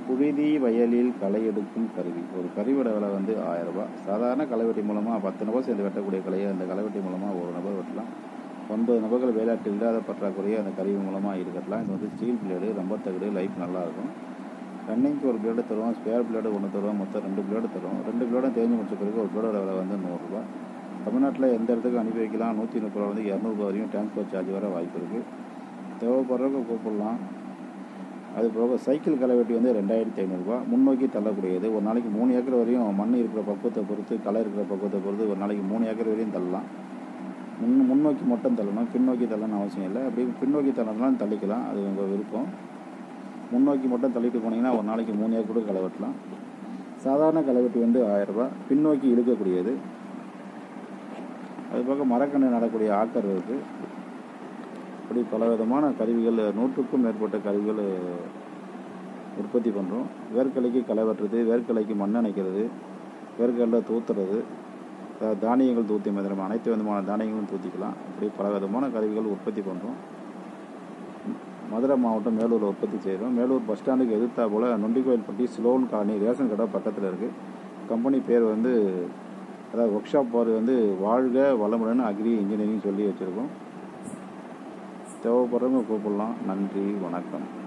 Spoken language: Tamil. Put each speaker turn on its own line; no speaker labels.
புழுதி வயலில் களை எடுக்கும் கருவி ஒரு கருவியோட விலை வந்து ஆயிரம் ரூபாய் சாதாரண களைவெட்டி மூலமாக பத்து நபர் சேர்ந்து வெட்டக்கூடிய கலையை அந்த களைவெட்டி மூலமாக ஒரு நபர் வெட்டலாம் ஒன்பது நபர்கள் வேலையாட்டு இல்லாத பற்றாக்குறையை அந்த கருவி மூலமாக ஈடுகட்டலாம் இது வந்து ஸ்டீல் பிளேடு ரப்பர் தகடு லைஃப் நல்லாயிருக்கும் ரன்னிங்க்கு ஒரு பிளேடு தருவோம் ஸ்பேர் பிளேடு ஒன்று தருவோம் மொத்தம் ரெண்டு பிளேடு தருவோம் ரெண்டு பிளேடும் தேஞ்சு முடிச்ச பிறகு ஒரு பிளேடோட விலை வந்து நூறுரூவா தமிழ்நாட்டில் எந்த இடத்துக்கும் அனுப்பி வைக்கலாம் நூற்றி முப்பது ரூபா வந்து இரநூறுபா வரையும் டிரான்ஸ்போர்ட் சார்ஜ் வர வாய்ப்பு இருக்குது தேவைப்படுறவங்க கூப்பிடலாம் அது போக சைக்கிள் களைவெட்டி வந்து ரெண்டாயிரத்தி ஐநூறுரூவா முன்னோக்கி தள்ளக்கூடியது ஒரு நாளைக்கு மூணு ஏக்கர் வரையும் மண் இருக்கிற பக்குவத்தை பொறுத்து களை இருக்கிற பக்குவத்தை பொறுத்து ஒரு நாளைக்கு மூணு ஏக்கர் வரையும் தள்ளலாம் முன் முன்னோக்கி மட்டும் தள்ளணும் பின்னோக்கி தள்ளணும்னு அவசியம் இல்லை அப்படி பின்னோக்கி தள்ளணும்னாலும் தள்ளிக்கலாம் அது உங்கள் விருப்பம் முன்னோக்கி மட்டும் தள்ளிட்டு போனீங்கன்னா ஒரு நாளைக்கு மூணு ஏக்கர் கூட களை வெட்டலாம் சாதாரண களைவெட்டி வந்து ஆயிரரூபா பின்னோக்கி இழுக்கக்கூடியது அது போக மரக்கன்று நடக்கூடிய ஆக்கர் இருக்குது இப்படி பல விதமான கருவிகள் நூற்றுக்கும் மேற்பட்ட கருவிகள் உற்பத்தி பண்ணுறோம் வேர்க்கலைக்கு களை வெட்டுறது வேர்க்கலைக்கு மண் அணைக்கிறது வேர்க்கடலை தூத்துறது அதாவது தானியங்கள் தூத்தி மாதிரி அனைத்து விதமான தானியங்களும் தூத்திக்கலாம் இப்படி பல விதமான கருவிகள் உற்பத்தி பண்ணுறோம் மதுரை மாவட்டம் மேலூரில் உற்பத்தி செய்கிறோம் மேலூர் பஸ் ஸ்டாண்டுக்கு எதிர்த்தா போல் நொண்டிக்கோயில்பட்டி ஸ்லோன் காலனி ரேஷன் கடை பக்கத்தில் இருக்குது கம்பெனி பேர் வந்து அதாவது ஒர்க் ஷாப் பேர் வந்து வாழ்க வளமுடன் அக்ரி இன்ஜினியரிங் சொல்லி வச்சுருக்கோம் தேவைப்படுறவங்க கூப்பிடலாம் நன்றி வணக்கம்